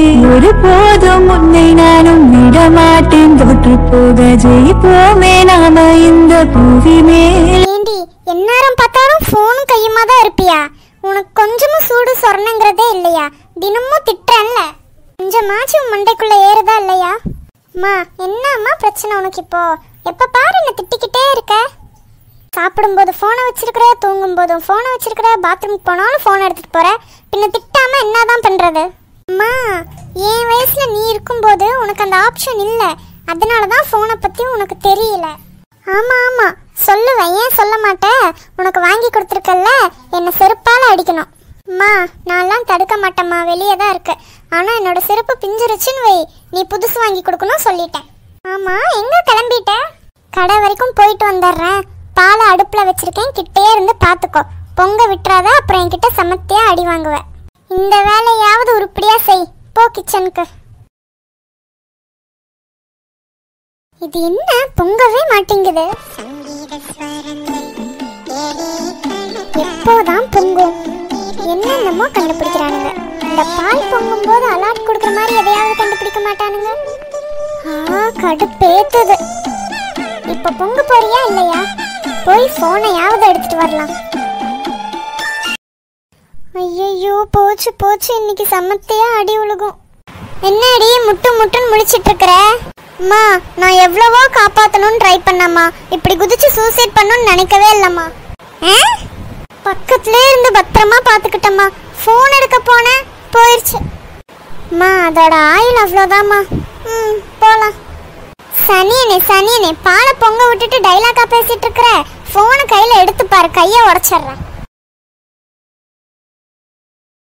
ஒரு போதும் உன்னை நானும் விடமாட்டேன் தோற்று போக ஜெயிப்போமே நாம இந்த புவி மேல் ஏண்டி எந்நேரம் பார்த்தாலும் ஃபோனும் கையுமா தான் இருப்பியா உனக்கு கொஞ்சமும் சூடு சொரணங்கிறதே இல்லையா தினமும் திட்டுறேன்ல கொஞ்சமாச்சும் உன் மண்டைக்குள்ள ஏறுதா இல்லையா அம்மா என்னம்மா பிரச்சனை உனக்கு இப்போ எப்ப பாரு என்ன திட்டிக்கிட்டே இருக்க சாப்பிடும்போது ஃபோனை வச்சிருக்கிற தூங்கும் போதும் ஃபோனை வச்சிருக்கிற பாத்ரூமுக்கு போனாலும் ஃபோன் எடுத்துட்டு போற பின்ன திட்டாம என்னதான் பண்றது அம்மா என் வயசுல நீ இருக்கும்போது உனக்கு அந்த ஆப்ஷன் இல்ல அதனால தான் ஃபோனை பத்தி உனக்கு தெரியல ஆமா ஆமா சொல்லுவேன் ஏன் சொல்ல மாட்டேன் உனக்கு வாங்கி கொடுத்துருக்கல்ல என்னை செருப்பால அடிக்கணும் அம்மா நான்லாம் தடுக்க மாட்டேம்மா வெளியே தான் இருக்கு ஆனா என்னோட செருப்பு பிஞ்சிருச்சுன்னு வை நீ புதுசு வாங்கி கொடுக்கணும் சொல்லிட்டேன் ஆமா எங்க கிளம்பிட்ட கடை வரைக்கும் போயிட்டு வந்துடுறேன் பாலை அடுப்புல வச்சிருக்கேன் கிட்டே இருந்து பாத்துக்கோ பொங்க விட்டுறாத அப்புறம் என்கிட்ட சமத்தியா அடி வாங்குவேன் இந்த வேலையாவது உருப்படியா செய் போ கிச்சனுக்கு இது என்ன பொங்கவே மாட்டேங்குது எப்போதான் பொங்கும் என்னென்னமோ கண்டுபிடிக்கிறானுங்க இந்த பால் பொங்கும் போது அலாட் கொடுக்குற மாதிரி எதையாவது கண்டுபிடிக்க மாட்டானுங்க ஆ கடுப்பேத்துது இப்ப பொங்க போறியா இல்லையா போய் போனையாவது எடுத்துட்டு வரலாம் ஐயையோ போச்சு போச்சு இன்னைக்கு சமத்தையா அடி உழுகும் என்னடி முட்டு முட்டுன்னு முழிச்சிட்டு இருக்கிற அம்மா நான் எவ்வளவோ காப்பாத்தணும்னு ட்ரை பண்ணம்மா இப்படி குதிச்சு சூசைட் பண்ணணும்னு நினைக்கவே இல்லம்மா ஆ? பக்கத்துல இருந்து பத்திரமா பாத்துக்கிட்டம்மா ஃபோன் எடுக்க போனேன் போயிருச்சு அம்மா அதோட ஆயுள் அவ்வளோதாம்மா ம் போலாம் சனியனே சனியனே பாலை பொங்க விட்டுட்டு டைலாக்கா பேசிட்டு இருக்கிற ஃபோனை கையில எடுத்து பாரு கையை உடைச்சிடுறேன்